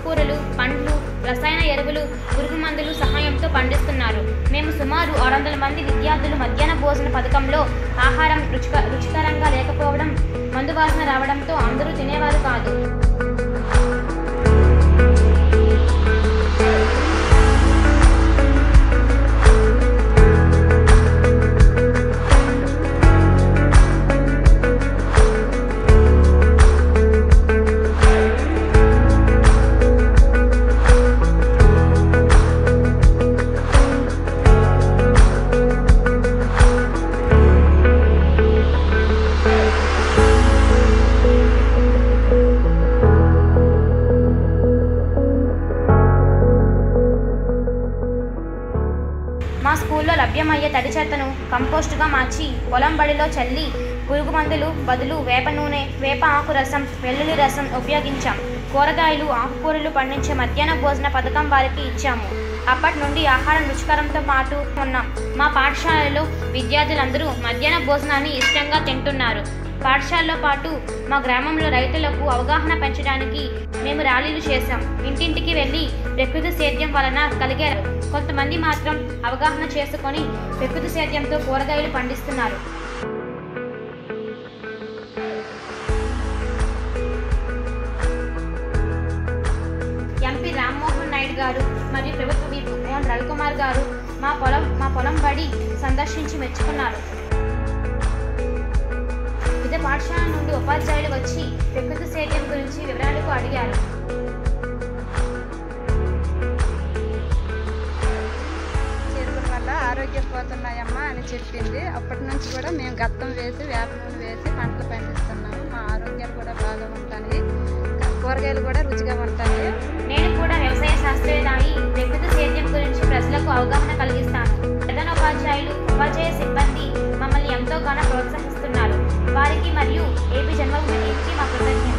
ఆకుకూరలు పండ్లు రసాయన ఎరువులు పురుగు మందులు సహాయంతో పండిస్తున్నారు మేము సుమారు ఆరు వందల మంది విద్యార్థులు మధ్యాహ్న భోజన పథకంలో ఆహారం రుచిక రుచికరంగా లేకపోవడం మందు వాసన రావడంతో అందరూ తినేవారు కాదు మా స్కూల్లో లభ్యమయ్యే తడి చెత్తను కంపోస్టుగా మార్చి పొలం బడిలో చల్లి పురుగు మందులు బదులు వేప నూనె వేప ఆకు రసం వెల్లుల్లి రసం ఉపయోగించాం కూరగాయలు ఆకుకూరలు పండించే మధ్యాహ్న భోజన పథకం వారికి ఇచ్చాము అప్పటి నుండి ఆహారం రుచికరంతో పాటు ఉన్నాం మా పాఠశాలలో విద్యార్థులందరూ మధ్యాహ్న భోజనాన్ని ఇష్టంగా తింటున్నారు పాఠశాలలో పాటు మా గ్రామంలో రైతులకు అవగాహన పెంచడానికి మేము ర్యాలీలు చేశాం ఇంటింటికి వెళ్ళి ప్రకృతి సేద్యం వలన కలిగే కొంతమంది మాత్రం అవగాహన చేసుకొని ప్రకృతి సేద్యంతో కూరగాయలు పండిస్తున్నారు ఎంపీ రామ్మోహన్ నాయుడు గారు మరియు ప్రభుత్వ విప్ మోహన్ రవికుమార్ గారు మా పొలం మా పొలం బడి సందర్శించి మెచ్చుకున్నారు వివిధ పాఠశాల నుండి ఉపాధ్యాయులు వచ్చి ప్రకృతి సేద్యం గురించి వివరాలకు అడిగారు చేతుల వల్ల ఆరోగ్యం పోతున్నాయమ్మా అని చెప్పింది అప్పటి నుంచి కూడా మేము గత్తం వేసి వేప నూనె వేసి పంటలు పండిస్తున్నాము మా ఆరోగ్యాలు కూడా బాగా ఉంటాయి కూరగాయలు కూడా రుచిగా ఉంటాయి నేను కూడా వ్యవసాయ శాస్త్రవేత్తాయి ప్రకృతి సేద్యం గురించి ప్రజలకు అవగాహన కలిగిస్తాను ప్రధానోపాధ్యాయులు ఉపాధ్యాయ సిబ్బంది మమ్మల్ని ఎంతోగానో ప్రోత్సహిస్తున్నారు వారికి మరియు ఏపీ జన్మభూమి టీంకి మా కృతజ్ఞత